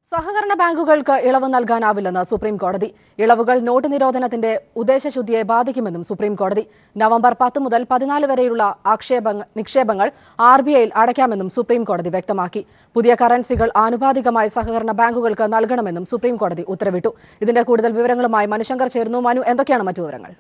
സഹകരണ ബാങ്കുകൾക്ക് ഇളവ് നൽകാനാവില്ലെന്ന് സുപ്രീം കോടതി ഇളവുകൾ നോട്ട് നിരോധനത്തിന്റെ ഉദ്ദേശശുദ്ധിയെ ബാധിക്കുമെന്നും സുപ്രീം കോടതി നവംബർ പത്ത് മുതൽ പതിനാല് വരെയുള്ള ആക്ഷേപങ്ങൾ നിക്ഷേപങ്ങൾ ആർ ബി ഐയിൽ അടയ്ക്കാമെന്നും സുപ്രീം കോടതി വ്യക്തമാക്കി പുതിയ കറൻസികൾ ആനുപാതികമായി സഹകരണ ബാങ്കുകൾക്ക് നൽകണമെന്നും സുപ്രീം കോടതി ഉത്തരവിട്ടു ഇതിന്റെ കൂടുതൽ വിവരങ്ങളുമായി മനുശങ്കർ ചേർന്നു മനു എന്തൊക്കെയാണ് മറ്റു വിവരങ്ങൾ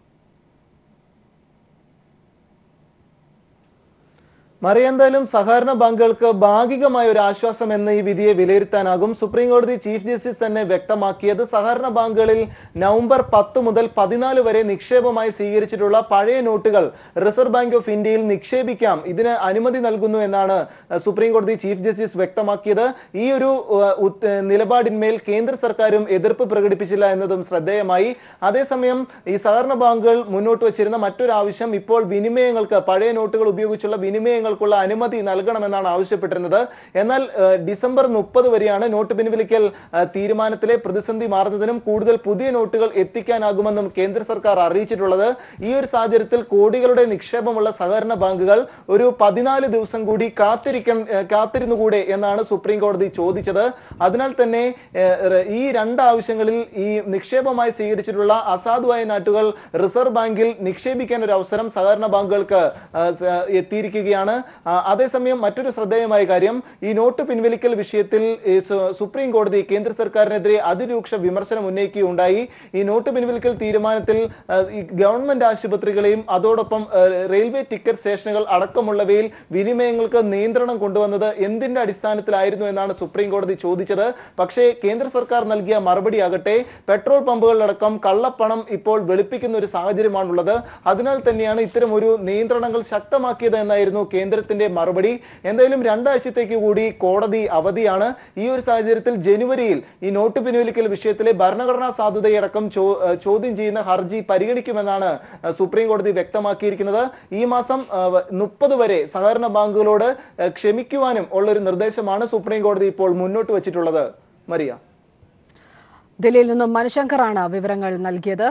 മറിയെന്തായാലും സഹകരണ ബാങ്കുകൾക്ക് ഭാഗികമായ ഒരു ആശ്വാസം എന്ന ഈ വിധിയെ വിലയിരുത്താനാകും സുപ്രീം കോടതി ചീഫ് ജസ്റ്റിസ് തന്നെ വ്യക്തമാക്കിയത് സഹകരണ ബാങ്കുകളിൽ നവംബർ പത്ത് മുതൽ പതിനാല് വരെ നിക്ഷേപമായി സ്വീകരിച്ചിട്ടുള്ള പഴയ നോട്ടുകൾ റിസർവ് ബാങ്ക് ഓഫ് ഇന്ത്യയിൽ നിക്ഷേപിക്കാം ഇതിന് അനുമതി നൽകുന്നു എന്നാണ് സുപ്രീം കോടതി ചീഫ് ജസ്റ്റിസ് വ്യക്തമാക്കിയത് ഈ ഒരു ഏഹ്, ഉത്ത- നിലപാടിന്മേൽ കേന്ദ്ര സർക്കാരും എതിർപ്പ് പ്രകടിപ്പിച്ചില്ല എന്നതും ശ്രദ്ധേയമായി അതേസമയം ഈ സഹകരണ ബാങ്കുകൾ മുന്നോട്ട് വച്ചിരുന്ന മറ്റൊരു ആവശ്യം ഇപ്പോൾ വിനിമയങ്ങൾക്ക് പഴയ നോട്ടുകൾ ഉപയോഗിച്ചുള്ള വിനിമയങ്ങൾക്കുള്ള അനുമതി നൽകണമെന്നാണ് ആവശ്യപ്പെട്ടിരുന്നത് എന്നാൽ ഏഹ്, ഡിസംബർ മുപ്പത് വരെയാണ് നോട്ട് പിൻവലിക്കൽ ഏഹ്, തീരുമാനത്തിലെ പ്രതിസന്ധി മാറുന്നതിനും കൂടുതൽ പുതിയ നോട്ടുകൾ എത്തിക്കാനാകുമെന്നും കേന്ദ്ര സർക്കാർ അറിയിച്ചിട്ടുള്ളത് ഈ ഒരു സാഹചര്യത്തിൽ കോടികളുടെ നിക്ഷേപമുള്ള സഹകരണ ബാങ്കുകൾ ഒരു പതിനാല് ദിവസം കൂടി കാത്തിരിക്ക ഏഹ്, കാത്തിരുന്നുകൂടെ എന്നാണ് സുപ്രീം കോടതി ചോദിച്ചത് അതിനാൽ തന്നെ ഏഹ്, ഈ രണ്ട് ആവശ്യങ്ങളിൽ ഈ നിക്ഷേപമായി സ്വീകരിച്ചിട്ടുള്ള അസാധുവായ നാട്ടുകൾ റിസർവ് ബാങ്കിൽ നിക്ഷേപിക്കാൻ ഒരു അവസരം സഹകരണ ബാങ്കുകൾക്ക് ആ, സ- എത്തിയിരിക്കുകയാണ് ആ, അതേസമയം മറ്റൊരു ശ്രദ്ധേയമായ കാര്യം ഈ നോട്ട് പിൻവലിക്കൽ വിഷയത്തിൽ ഈ സു- സുപ്രീം കോടതി കേന്ദ്ര സർക്കാരിനെതിരെ അതിരൂക്ഷ വിമർശനം ഉന്നയിക്കുകയുണ്ടായി ഈ നോട്ട് പിൻവലിക്കൽ തീരുമാനത്തിൽ ആ, ഈ ഗവൺമെന്റ് ആശുപത്രികളെയും അതോടൊപ്പം ആ, റെയിൽവേ ടിക്കറ്റ് സ്റ്റേഷനുകൾ അടക്കമുള്ളവയിൽ വിനിമയങ്ങൾക്ക് നിയന്ത്രണം കൊണ്ടുവന്നത് എന്തിന്റെ അടിസ്ഥാനത്തിലായിരുന്നു എന്നാണ് സുപ്രീം കോടതി ചോദിച്ചത് പക്ഷേ കേന്ദ്ര സർക്കാർ നൽകിയ മറുപടി ആകട്ടെ പെട്രോൾ പമ്പുകളിലടക്കം കള്ളപ്പണം ഇപ്പോൾ വെളുപ്പിക്കുന്ന ഒരു സാഹചര്യമാണുള്ളത് അതിനാൽ തന്നെയാണ് ഇത്തരം ഒരു നിയന്ത്രണങ്ങൾ ശക്തമാക്കിയത് എന്നായിരുന്നു കേന്ദ്രത്തിന്റെ മറുപടി എന്തായാലും രണ്ടാഴ്ചത്തേക്ക് കൂടി കോടതി അവധിയാണ് ഈ ഒരു സാഹചര്യത്തിൽ ജനുവരിയിൽ ഈ നോട്ട് പിൻവലിക്കൽ വിഷയത്തിലെ ഭരണഘടനാ സാധുതയടക്കം ചോ- ഏഹ് ചോദ്യം ചെയ്യുന്ന ഹർജി പരിഗണിക്കുമെന്നാണ് ഏഹ് സുപ്രീം കോടതി വ്യക്തമാക്കിയിരിക്കുന്നത് ഈ മാസം മുപ്പത് വരെ സഹകരണ ബാങ്കുകളോട് ഏഹ് ക്ഷമിക്കുവാനും ഉള്ളൊരു നിർദ്ദേശമാണ് സുപ്രീം കോടതി ഇപ്പോൾ മുന്നോട്ട് വച്ചിട്ടുള്ളത് മരിയ ദില്ലിയിൽ നിന്നും മനുശങ്കറാണ് വിവരങ്ങൾ നൽകിയത്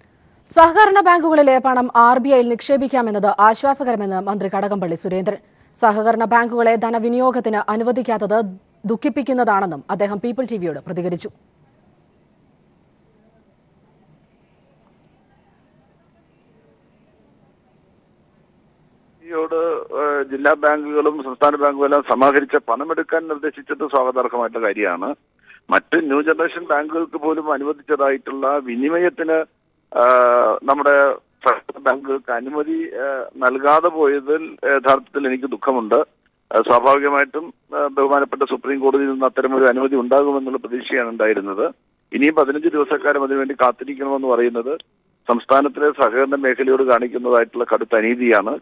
സഹകരണ ബാങ്കുകളിലെ പണം ആർ ബി ഐയിൽ നിക്ഷേപിക്കാമെന്നത് ആശ്വാസകരമെന്ന് മന്ത്രി കടകംപള്ളി സുരേന്ദ്രൻ സഹകരണ ബാങ്കുകളെ ധനവിനിയോഗത്തിന് അനുവദിക്കാത്തത് ദുഃഖിപ്പിക്കുന്നതാണെന്നും അദ്ദേഹം പീപ്പിൾ ടിവിയോട് പ്രതികരിച്ചു യോട് ഏഹ്, ജില്ലാ ബാങ്കുകളും സംസ്ഥാന ബാങ്കുകളും എല്ലാം സമാഹരിച്ച പണമെടുക്കാൻ നിർദ്ദേശിച്ചത് സ്വാഗതാർഹമായിട്ടുള്ള കാര്യമാണ് മറ്റ് ന്യൂ ജനറേഷൻ ബാങ്കുകൾക്ക് പോലും അനുവദിച്ചതായിട്ടുള്ള വിനിമയത്തിന് ആഹ്, നമ്മുടെ സർക്കാർ ബാങ്കുകൾക്ക് അനുമതി ആഹ്, നൽകാതെ പോയതിൽ യഥാർത്ഥത്തിൽ എനിക്ക് ദുഃഖമുണ്ട് ആഹ്, സ്വാഭാവികമായിട്ടും ആഹ്, ബഹുമാനപ്പെട്ട സുപ്രീം കോടതിയിൽ നിന്ന് അത്തരമൊരു അനുമതി ഉണ്ടാകുമെന്നുള്ള പ്രതീക്ഷയാണ് ഉണ്ടായിരുന്നത് ഇനിയും പതിനഞ്ച് ദിവസക്കാലം അതിനുവേണ്ടി കാത്തിരിക്കണമെന്ന് പറയുന്നത് സംസ്ഥാനത്തിലെ സഹകരണ മേഖലയോട് കാണിക്കുന്നതായിട്ടുള്ള കടുത്ത അനീതിയാണ്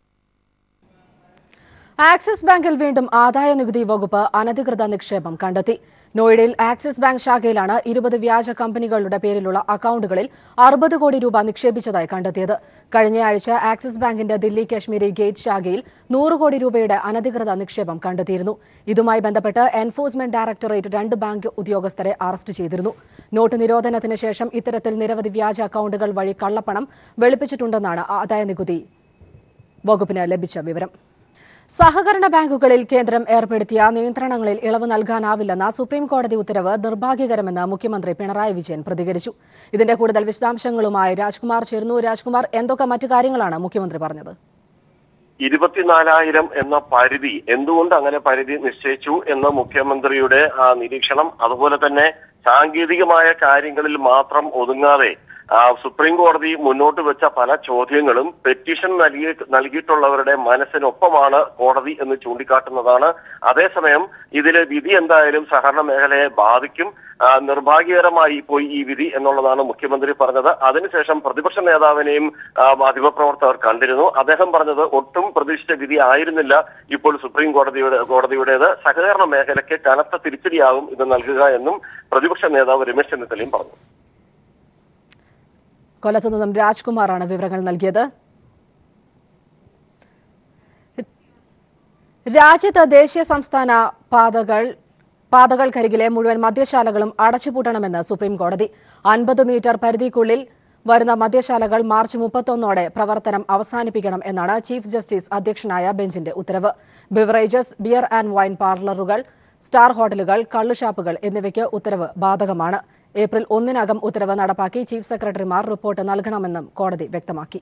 ആക്സിസ് ബാങ്കിൽ വീണ്ടും ആദായ നികുതി വകുപ്പ് അനധികൃത നിക്ഷേപം കണ്ടെത്തി നോയിഡയിൽ ആക്സിസ് ബാങ്ക് ശാഖയിലാണ് ഇരുപത് വ്യാജ കമ്പനികളുടെ പേരിലുള്ള അക്കൌണ്ടുകളിൽ അറുപത് കോടി രൂപ നിക്ഷേപിച്ചതായി കണ്ടെത്തിയത് കഴിഞ്ഞയാഴ്ച ആക്സിസ് ബാങ്കിന്റെ ദില്ലി കശ്മീരി ഗേറ്റ് ശാഖയിൽ നൂറ് കോടി രൂപയുടെ അനധികൃത നിക്ഷേപം കണ്ടെത്തിയിരുന്നു ഇതുമായി ബന്ധപ്പെട്ട് എൻഫോഴ്സ്മെന്റ് ഡയറക്ടറേറ്റ് രണ്ട് ബാങ്ക് ഉദ്യോഗസ്ഥരെ അറസ്റ്റ് ചെയ്തിരുന്നു നോട്ട് നിരോധനത്തിന് ശേഷം ഇത്തരത്തിൽ നിരവധി വ്യാജ അക്കൌണ്ടുകൾ വഴി കള്ളപ്പണം വെളുപ്പിച്ചിട്ടുണ്ടെന്നാണ് ആദായ നികുതി വകുപ്പിന് ലഭിച്ച വിവരം സഹകരണ ബാങ്കുകളിൽ കേന്ദ്രം ഏർപ്പെടുത്തിയ നിയന്ത്രണങ്ങളിൽ ഇളവ് നൽകാനാവില്ലെന്ന സുപ്രീം കോടതി ഉത്തരവ് നിർഭാഗ്യകരമെന്ന് മുഖ്യമന്ത്രി പിണറായി വിജയൻ പ്രതികരിച്ചു ഇതിന്റെ കൂടുതൽ വിശദാംശങ്ങളുമായി രാജ്കുമാർ ചേർന്നു രാജ്കുമാർ എന്തൊക്കെ മറ്റു കാര്യങ്ങളാണ് മുഖ്യമന്ത്രി പറഞ്ഞത് ഇരുപത്തിനാലായിരം എന്ന പരിധി എന്തുകൊണ്ട് അങ്ങനെ പരിധി നിശ്ചയിച്ചു എന്ന മുഖ്യമന്ത്രിയുടെ ആ നിരീക്ഷണം അതുപോലെ തന്നെ സാങ്കേതികമായ കാര്യങ്ങളിൽ മാത്രം ഒതുങ്ങാതെ ആ, സുപ്രീം കോടതി മുന്നോട്ട് വെച്ച പല ചോദ്യങ്ങളും പെറ്റീഷൻ നൽകി നൽകിയിട്ടുള്ളവരുടെ മനസ്സിനൊപ്പമാണ് കോടതി എന്ന് ചൂണ്ടിക്കാട്ടുന്നതാണ് അതേസമയം ഇതിലെ വിധി എന്തായാലും സഹകരണ മേഖലയെ ബാധിക്കും ആ, നിർഭാഗ്യകരമായി പോയി ഈ വിധി എന്നുള്ളതാണ് മുഖ്യമന്ത്രി പറഞ്ഞത് അതിനുശേഷം പ്രതിപക്ഷ നേതാവിനെയും ആ, മാധ്യമപ്രവർത്തകർ കണ്ടിരുന്നു അദ്ദേഹം പറഞ്ഞത് ഒട്ടും പ്രതീക്ഷിച്ച വിധി ആയിരുന്നില്ല ഇപ്പോൾ സുപ്രീം കോടതിയുടെ കോടതിയുടേത് സഹകരണ മേഖലയ്ക്ക് കനത്ത തിരിച്ചടിയാകും ഇത് നൽകുക എന്നും പ്രതിപക്ഷ നേതാവ് രമേശ് ചെന്നിത്തലയും പറഞ്ഞു കൊല്ലത്തു നിന്നും രാജ്കുമാറാണ് വിവരങ്ങൾ നൽകിയത് രാജ്യത്ത് ദേശീയ സംസ്ഥാന പാതകൾ പാതകൾക്കരികിലെ മുഴുവൻ മദ്യശാലകളും അടച്ചുപൂട്ടണമെന്ന് സുപ്രീം കോടതി അൻപത് മീറ്റർ പരിധിക്കുള്ളിൽ വരുന്ന മദ്യശാലകൾ മാർച്ച് മുപ്പത്തൊന്നോടെ പ്രവർത്തനം അവസാനിപ്പിക്കണം എന്നാണ് ചീഫ് ജസ്റ്റിസ് അധ്യക്ഷനായ ബെഞ്ചിന്റെ ഉത്തരവ് ബിവറേജസ് ബിയർ ആൻഡ് വൈൻ പാർലറുകൾ സ്റ്റാർ ഹോട്ടലുകൾ കള്ളുഷാപ്പുകൾ എന്നിവയ്ക്ക് ഉത്തരവ് ബാധകമാണ് ഏപ്രിൽ ഒന്നിനകം ഉത്തരവ് നടപ്പാക്കി ചീഫ് സെക്രട്ടറിമാർ റിപ്പോർട്ട് നൽകണമെന്നും കോടതി വ്യക്തമാക്കി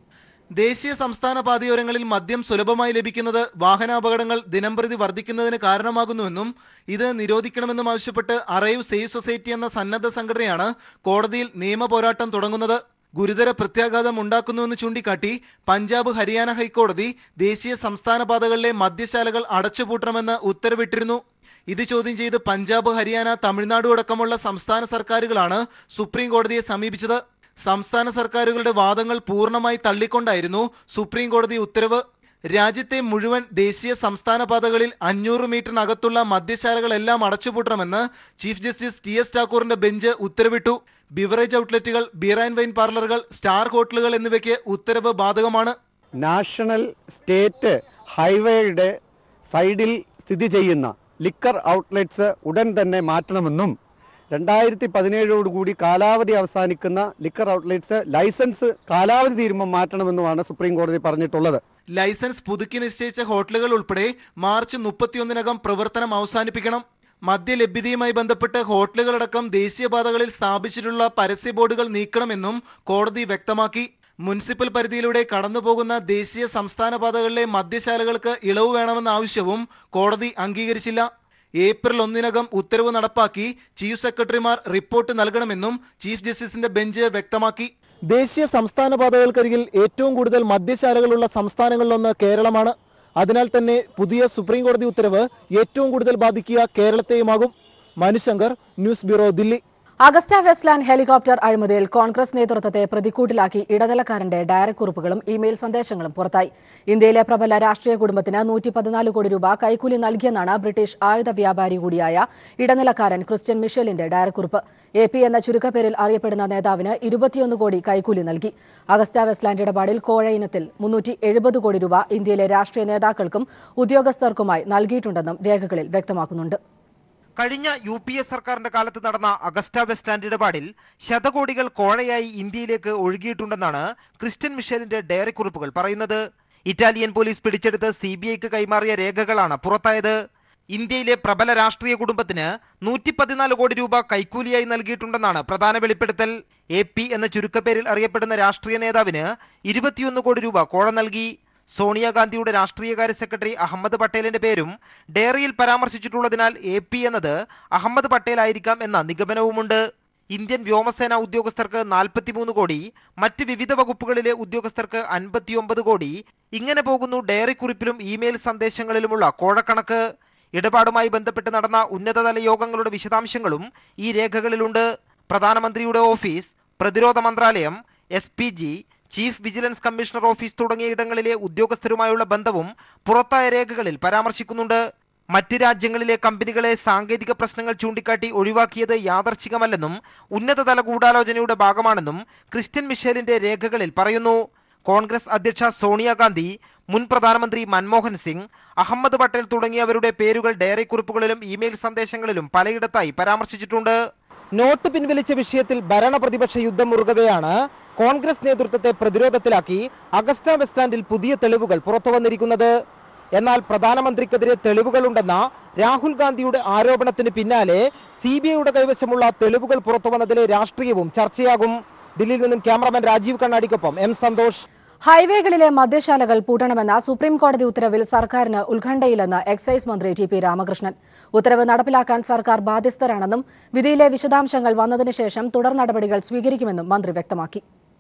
ദേശീയ സംസ്ഥാന പാതയോരങ്ങളിൽ മദ്യം സുലഭമായി ലഭിക്കുന്നത് വാഹനാപകടങ്ങൾ ദിനംപ്രതി വർദ്ധിക്കുന്നതിന് കാരണമാകുന്നുവെന്നും ഇത് നിരോധിക്കണമെന്നും ആവശ്യപ്പെട്ട് അറൈവ് സേവ് സൊസൈറ്റി എന്ന സന്നദ്ധ സംഘടനയാണ് കോടതിയിൽ നിയമ പോരാട്ടം തുടങ്ങുന്നത് ഗുരുതര പ്രത്യാഘാതം ഉണ്ടാക്കുന്നുവെന്ന് ചൂണ്ടിക്കാട്ടി പഞ്ചാബ് ഹരിയാന ഹൈക്കോടതി ദേശീയ സംസ്ഥാന പാതകളിലെ മദ്യശാലകൾ അടച്ചുപൂട്ടണമെന്ന് ഉത്തരവിട്ടിരുന്നു ഇത് ചോദ്യം ചെയ്ത് പഞ്ചാബ് ഹരിയാന തമിഴ്നാട് അടക്കമുള്ള സംസ്ഥാന സർക്കാരുകളാണ് സുപ്രീം കോടതിയെ സമീപിച്ചത് സംസ്ഥാന സർക്കാരുകളുടെ വാദങ്ങൾ പൂർണ്ണമായി തള്ളിക്കൊണ്ടായിരുന്നു സുപ്രീം കോടതി ഉത്തരവ് രാജ്യത്തെ മുഴുവൻ ദേശീയ സംസ്ഥാന പാതകളിൽ അഞ്ഞൂറ് മീറ്ററിനകത്തുള്ള മദ്യശാലകളെല്ലാം അടച്ചുപൂട്ടണമെന്ന് ചീഫ് ജസ്റ്റിസ് ടി എസ് ഠാക്കൂറിന്റെ ബെഞ്ച് ഉത്തരവിട്ടു ബിവറേജ് ഔട്ട്ലെറ്റുകൾ ബിയർ ആൻഡ് വൈൻ പാർലറുകൾ സ്റ്റാർ ഹോട്ടലുകൾ എന്നിവയ്ക്ക് ഉത്തരവ് ബാധകമാണ് നാഷണൽ സ്റ്റേറ്റ് ഹൈവേയുടെ സൈഡിൽ സ്ഥിതി ചെയ്യുന്ന ലിക്കർ ഔട്ട്ലെറ്റ്സ് ഉടൻ തന്നെ മാറ്റണമെന്നും രണ്ടായിരത്തി പതിനേഴോടുകൂടി കാലാവധി അവസാനിക്കുന്ന ലിക്കർ ഔട്ട്ലെറ്റ്സ് ലൈസൻസ് കാലാവധി തീരുമ്പോൾ മാറ്റണമെന്നുമാണ് സുപ്രീം കോടതി പറഞ്ഞിട്ടുള്ളത് ലൈസൻസ് പുതുക്കി നിശ്ചയിച്ച ഹോട്ടലുകൾ ഉൾപ്പെടെ മാർച്ച് മുപ്പത്തിയൊന്നിനകം പ്രവർത്തനം അവസാനിപ്പിക്കണം മദ്യലഭ്യതയുമായി ബന്ധപ്പെട്ട് ഹോട്ടലുകളടക്കം ദേശീയപാതകളിൽ സ്ഥാപിച്ചിട്ടുള്ള പരസ്യ ബോർഡുകൾ നീക്കണമെന്നും കോടതി വ്യക്തമാക്കി മുനിസിപ്പൽ പരിധിയിലൂടെ കടന്നുപോകുന്ന ദേശീയ സംസ്ഥാന പാതകളിലെ മദ്യശാലകൾക്ക് ഇളവ് വേണമെന്ന ആവശ്യവും കോടതി അംഗീകരിച്ചില്ല ഏപ്രിൽ ഒന്നിനകം ഉത്തരവ് നടപ്പാക്കി ചീഫ് സെക്രട്ടറിമാർ റിപ്പോർട്ട് നൽകണമെന്നും ചീഫ് ജസ്റ്റിസിന്റെ ബെഞ്ച് വ്യക്തമാക്കി ദേശീയ സംസ്ഥാന പാതകൾക്കരികിൽ ഏറ്റവും കൂടുതൽ മദ്യശാലകളുള്ള സംസ്ഥാനങ്ങളിലൊന്ന് കേരളമാണ് അതിനാൽ തന്നെ പുതിയ സുപ്രീം കോടതി ഉത്തരവ് ഏറ്റവും കൂടുതൽ ബാധിക്കുക കേരളത്തെയുമാകും Manushankar news bureau Delhi Agusta Westland helicopter അഴിമതിയിൽ കോൺഗ്രസ് നേതൃത്വത്തെ പ്രതിക്കൂട്ടിലാക്കി ഇടനിലക്കാരന്റെ ഡയറക്ട് കുറിപ്പുകളും ഇമെയിൽ സന്ദേശങ്ങളും പുറത്തായി ഇന്ത്യയിലെ പ്രബല രാഷ്ട്രീയ കുടുംബത്തിന് നൂറ്റി പതിനാല് കോടി രൂപ കൈക്കൂലി നൽകിയെന്നാണ് ബ്രിട്ടീഷ് ആയുധ വ്യാപാരി കൂടിയായ ഇടനിലക്കാരൻ ക്രിസ്ത്യൻ മിഷേലിന്റെ ഡയറക്ട് കുറിപ്പ് എ പി എന്ന ചുരുക്കപ്പേരിൽ അറിയപ്പെടുന്ന നേതാവിന് ഇരുപത്തിയൊന്ന് കോടി കൈക്കൂലി നൽകി അഗസ്റ്റ വെസ്റ്റ്ലാൻഡ് ഇടപാടിൽ കോഴ ഇനത്തിൽ മുന്നൂറ്റി എഴുപത് കോടി രൂപ ഇന്ത്യയിലെ രാഷ്ട്രീയ നേതാക്കൾക്കും ഉദ്യോഗസ്ഥർക്കുമായി നൽകിയിട്ടുണ്ടെന്നും രേഖകളിൽ വ്യക്തമാക്കുന്നുണ്ട് കഴിഞ്ഞ യു പി എ സർക്കാരിന്റെ കാലത്ത് നടന്ന അഗസ്റ്റ വെസ്റ്റ്ലാൻഡ് ഇടപാടിൽ ശതകോടികൾ കോഴയായി ഇന്ത്യയിലേക്ക് ഒഴുകിയിട്ടുണ്ടെന്നാണ് ക്രിസ്ത്യൻ മിഷേലിന്റെ ഡയറി കുറിപ്പുകൾ പറയുന്നത് ഇറ്റാലിയൻ പോലീസ് പിടിച്ചെടുത്ത് സി ബി ഐക്ക് കൈമാറിയ രേഖകളാണ് പുറത്തായത് ഇന്ത്യയിലെ പ്രബല രാഷ്ട്രീയ കുടുംബത്തിന് നൂറ്റി പതിനാല് കോടി രൂപ കൈക്കൂലിയായി നൽകിയിട്ടുണ്ടെന്നാണ് പ്രധാന വെളിപ്പെടുത്തൽ എ പി എന്ന ചുരുക്കപ്പേരിൽ അറിയപ്പെടുന്ന രാഷ്ട്രീയ നേതാവിന് ഇരുപത്തിയൊന്ന് കോടി രൂപ കോഴ നൽകി സോണിയാഗാന്ധിയുടെ രാഷ്ട്രീയകാര്യ സെക്രട്ടറി അഹമ്മദ് പട്ടേലിന്റെ പേരും ഡയറിയിൽ പരാമർശിച്ചിട്ടുള്ളതിനാൽ എ പി എന്നത് അഹമ്മദ് പട്ടേൽ ആയിരിക്കാം എന്ന നിഗമനവുമുണ്ട് ഇന്ത്യൻ വ്യോമസേന ഉദ്യോഗസ്ഥർക്ക് നാൽപ്പത്തിമൂന്ന് കോടി മറ്റ് വിവിധ വകുപ്പുകളിലെ ഉദ്യോഗസ്ഥർക്ക് അൻപത്തിയൊമ്പത് കോടി ഇങ്ങനെ പോകുന്നു ഡയറി കുറിപ്പിലും ഇമെയിൽ സന്ദേശങ്ങളിലുമുള്ള കോഴക്കണക്ക് ഇടപാടുമായി ബന്ധപ്പെട്ട് നടന്ന ഉന്നതതല യോഗങ്ങളുടെ വിശദാംശങ്ങളും ഈ രേഖകളിലുണ്ട് പ്രധാനമന്ത്രിയുടെ ഓഫീസ് പ്രതിരോധ മന്ത്രാലയം S P G chief vigilance commissioner office തുടങ്ങിയ ഇടങ്ങളിലെ ഉദ്യോഗസ്ഥരുമായുള്ള ബന്ധവും പുറത്തായ രേഖകളിൽ പരാമർശിക്കുന്നുണ്ട് മറ്റ് രാജ്യങ്ങളിലെ കമ്പനികളെ സാങ്കേതിക പ്രശ്നങ്ങൾ ചൂണ്ടിക്കാട്ടി ഒഴിവാക്കിയത് യാദർച്ഛികമല്ലെന്നും ഉന്നതതല ഗൂഢാലോചനയുടെ ഭാഗമാണെന്നും ക്രിസ്ത്യൻ മിഷേലിന്റെ രേഖകളിൽ പറയുന്നു കോൺഗ്രസ് അധ്യക്ഷ സോണിയാഗാന്ധി മുൻ പ്രധാനമന്ത്രി മൻമോഹൻ സിംഗ് അഹമ്മദ് പട്ടേൽ തുടങ്ങിയവരുടെ പേരുകൾ ഡയറി കുറിപ്പുകളിലും ഇമെയിൽ സന്ദേശങ്ങളിലും പലയിടത്തായി പരാമർശിച്ചിട്ടുണ്ട് നോട്ട് പിൻവലിച്ച വിഷയത്തിൽ ഭരണ പ്രതിപക്ഷ യുദ്ധം മുറുകവെയാണ് കോൺഗ്രസ് നേതൃത്വത്തെ പ്രതിരോധത്തിലാക്കി അഗസ്റ്റ വെസ്റ്റാൻഡിൽ പുതിയ തെളിവുകൾ പുറത്തു വന്നിരിക്കുന്നത് എന്നാൽ പ്രധാനമന്ത്രിക്കെതിരെ തെളിവുകളുണ്ടെന്ന രാഹുൽ ഗാന്ധിയുടെ ആരോപണത്തിന് പിന്നാലെ സി ബി ഐയുടെ കൈവശമുള്ള തെളിവുകൾ പുറത്തു വന്നതിലെ രാഷ്ട്രീയവും ചർച്ചയാകും ദില്ലിയിൽ നിന്നും ക്യാമറാമാൻ രാജീവ് കണ്ണാടിക്കൊപ്പം എം സന്തോഷ് ഹൈവേകളിലെ മദ്യശാലകൾ പൂട്ടണമെന്ന സുപ്രീം കോടതി ഉത്തരവിൽ സർക്കാരിന് ഉത്കണ്ഠയില്ലെന്ന് എക്സൈസ് മന്ത്രി ടി പി രാമകൃഷ്ണൻ ഉത്തരവ് നടപ്പിലാക്കാൻ സർക്കാർ ബാധ്യസ്ഥരാണെന്നും വിധിയിലെ വിശദാംശങ്ങൾ വന്നതിനു ശേഷം തുടർ നടപടികൾ സ്വീകരിക്കുമെന്നും മന്ത്രി വ്യക്തമാക്കി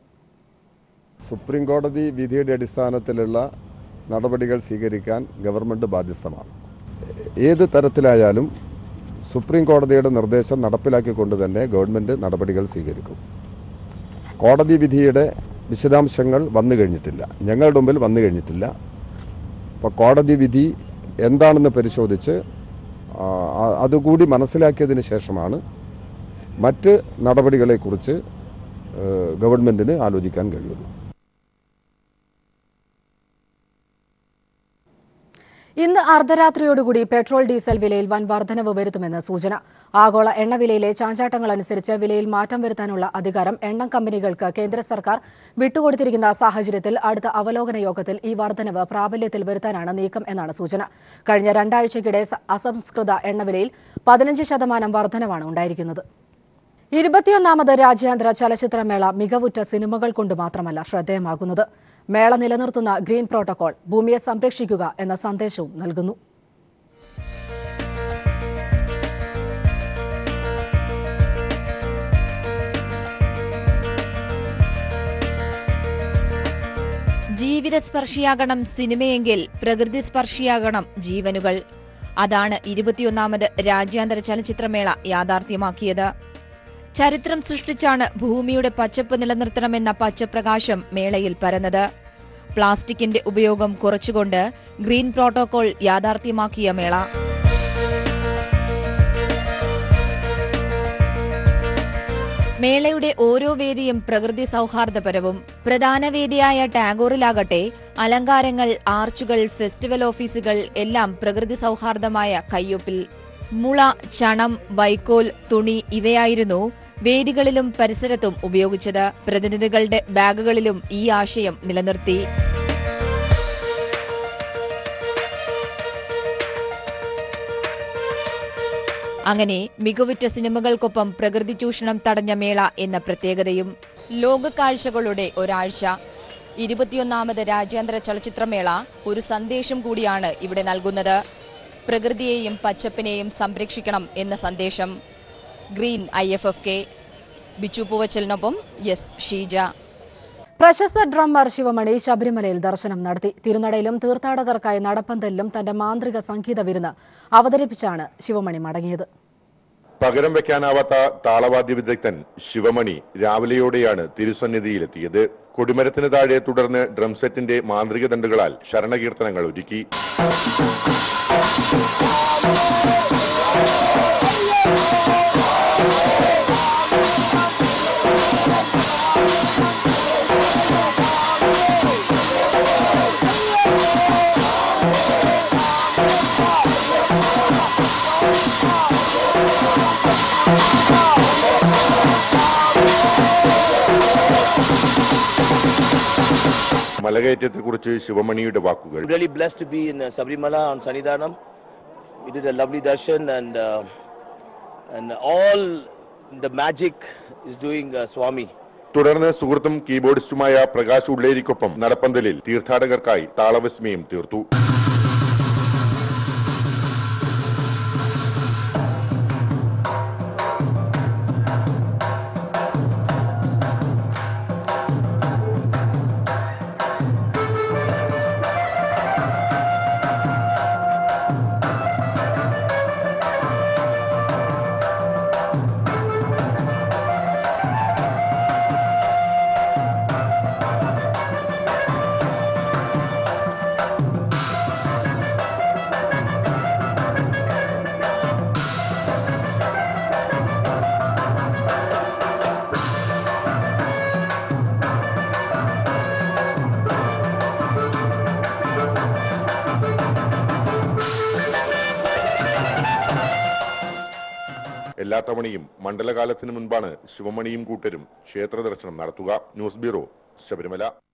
സുപ്രീം കോടതി വിധിയുടെ അടിസ്ഥാനത്തിലുള്ള നടപടികൾ സ്വീകരിക്കാൻ ഗവൺമെൻറ് ബാധ്യസ്ഥമാണ് ഏത് തരത്തിലായാലും സുപ്രീം കോടതിയുടെ നിർദ്ദേശം നടപ്പിലാക്കിക്കൊണ്ട് തന്നെ ഗവൺമെൻറ് നടപടികൾ സ്വീകരിക്കും കോടതി വിധിയുടെ വിശദാംശങ്ങൾ വന്നു കഴിഞ്ഞിട്ടില്ല ഞങ്ങളുടെ മുമ്പിൽ വന്നു കഴിഞ്ഞിട്ടില്ല അപ്പോൾ കോടതി വിധി എന്താണെന്ന് പരിശോധിച്ച് ആ, ആ- അതുകൂടി മനസ്സിലാക്കിയതിന് ശേഷമാണ് മറ്റ് നടപടികളെക്കുറിച്ച് ഏഹ്, ഗവൺമെൻറ്റിന് ആലോചിക്കാൻ കഴിയുള്ളൂ ഇന്ന് അർദ്ധരാത്രിയോടുകൂടി പെട്രോൾ ഡീസൽ വിലയിൽ വൻ വർധനവ് വരുത്തുമെന്ന് സൂചന ആഗോള എണ്ണവിലയിലെ ചാഞ്ചാട്ടങ്ങൾ അനുസരിച്ച് വിലയിൽ മാറ്റം വരുത്താനുള്ള അധികാരം എണ്ണ കമ്പനികൾക്ക് കേന്ദ്ര സർക്കാർ വിട്ടുകൊടുത്തിരിക്കുന്ന സാഹചര്യത്തിൽ അടുത്ത അവലോകന യോഗത്തിൽ ഈ വർധനവ് പ്രാബല്യത്തിൽ വരുത്താനാണ് നീക്കം എന്നാണ് സൂചന കഴിഞ്ഞ രണ്ടാഴ്ചയ്ക്കിടെ സ- അസംസ്കൃത എണ്ണവിലയിൽ പതിനഞ്ച് ശതമാനം വർധനവാണ് ഉണ്ടായിരിക്കുന്നത് ഇരുപത്തിയൊന്നാമത് രാജ്യാന്തര ചലച്ചിത്രമേള മികവുറ്റ സിനിമകൾ കൊണ്ട് മാത്രമല്ല ശ്രദ്ധേയമാകുന്നത് മേള നിലനിർത്തുന്ന ഗ്രീൻ പ്രോട്ടോകോൾ ഭൂമിയെ സംരക്ഷിക്കുക എന്ന സന്ദേശവും നൽകുന്നു ജീവിതസ്പർശിയാകണം സിനിമയെങ്കിൽ പ്രകൃതി സ്പർശിയാകണം ജീവനുകൾ അതാണ് ഇരുപത്തിയൊന്നാമത് രാജ്യാന്തര ചലച്ചിത്രമേള യാഥാർത്ഥ്യമാക്കിയത് ചരിത്രം സൃഷ്ടിച്ചാണ് ഭൂമിയുടെ പച്ചപ്പ് നിലനിർത്തണമെന്ന പച്ചപ്രകാശം മേളയിൽ പരന്നത് പ്ലാസ്റ്റിക്കിന്റെ ഉപയോഗം കുറച്ചുകൊണ്ട് ഗ്രീൻ പ്രോട്ടോകോൾ യാഥാർത്ഥ്യമാക്കിയ മേള മേളയുടെ ഓരോ വേദിയും പ്രകൃതി സൗഹാർദ്ദപരവും പ്രധാന വേദിയായ ടാഗോറിലാകട്ടെ അലങ്കാരങ്ങൾ ആർച്ചുകൾ ഫെസ്റ്റിവൽ ഓഫീസുകൾ എല്ലാം പ്രകൃതി സൗഹാർദ്ദമായ കയ്യൊപ്പിൽ മുള ചണം വൈക്കോൽ തുണി ഇവയായിരുന്നു വേദികളിലും പരിസരത്തും ഉപയോഗിച്ചത് പ്രതിനിധികളുടെ ബാഗുകളിലും ഈ ആശയം നിലനിർത്തി അങ്ങനെ മികവുറ്റ സിനിമകൾക്കൊപ്പം പ്രകൃതി ചൂഷണം തടഞ്ഞ മേള എന്ന പ്രത്യേകതയും ലോകക്കാഴ്ചകളുടെ ഒരാഴ്ച ഇരുപത്തിയൊന്നാമത് രാജ്യാന്തര ചലച്ചിത്രമേള ഒരു സന്ദേശം കൂടിയാണ് ഇവിടെ നൽകുന്നത് പ്രകൃതിയെയും പച്ചപ്പിനെയും സംരക്ഷിക്കണം എന്ന സന്ദേശം green I F F K Bichu പൂവച്ചലിനൊപ്പം എസ് ഷീജ പ്രശസ്ത ഡ്രമ്മർ ശിവമണി ശബരിമലയിൽ ദർശനം നടത്തി തിരുനടയിലും തീർത്ഥാടകർക്കായി നടപ്പന്തലിലും തന്റെ മാന്ത്രിക സംഗീത വിരുന്ന് അവതരിപ്പിച്ചാണ് ശിവമണി മടങ്ങിയത് പകരം വെക്കാനാവാത്ത താളവാദ്യ വിദഗ്ധൻ ശിവമണി രാവിലെയോടെയാണ് തിരുസന്നിധിയിലെത്തിയത് കൊടിമരത്തിന് താഴെ തുടർന്ന് ഡ്രം സെറ്റിന്റെ മാന്ത്രിക ദണ്ടുകളാൽ ശരണകീർത്തനങ്ങൾ ഒരുക്കി മലകയറ്റത്തെക്കുറിച്ച് ശിവമണിയുടെ വാക്കുകൾ I'm really blessed to be in uh, Sabrimala on Sanidhanam. We did a lovely darshan and uh, and all the magic is doing uh, Swami. തുടർന്ന് സുഹൃത്തും കീബോർഡിസ്റ്റുമായ പ്രകാശ് ഉള്ളേരിക്കൊപ്പം നടപ്പന്തലിൽ തീർത്ഥാടകർക്കായി താളവിസ്മയം തീർത്തു എല്ലാ തവണയും മണ്ഡലകാലത്തിന് മുൻപാണ് ശിവമണിയും കൂട്ടരും ക്ഷേത്ര ദർശനം നടത്തുക ന്യൂസ് ബ്യൂറോ ശബരിമല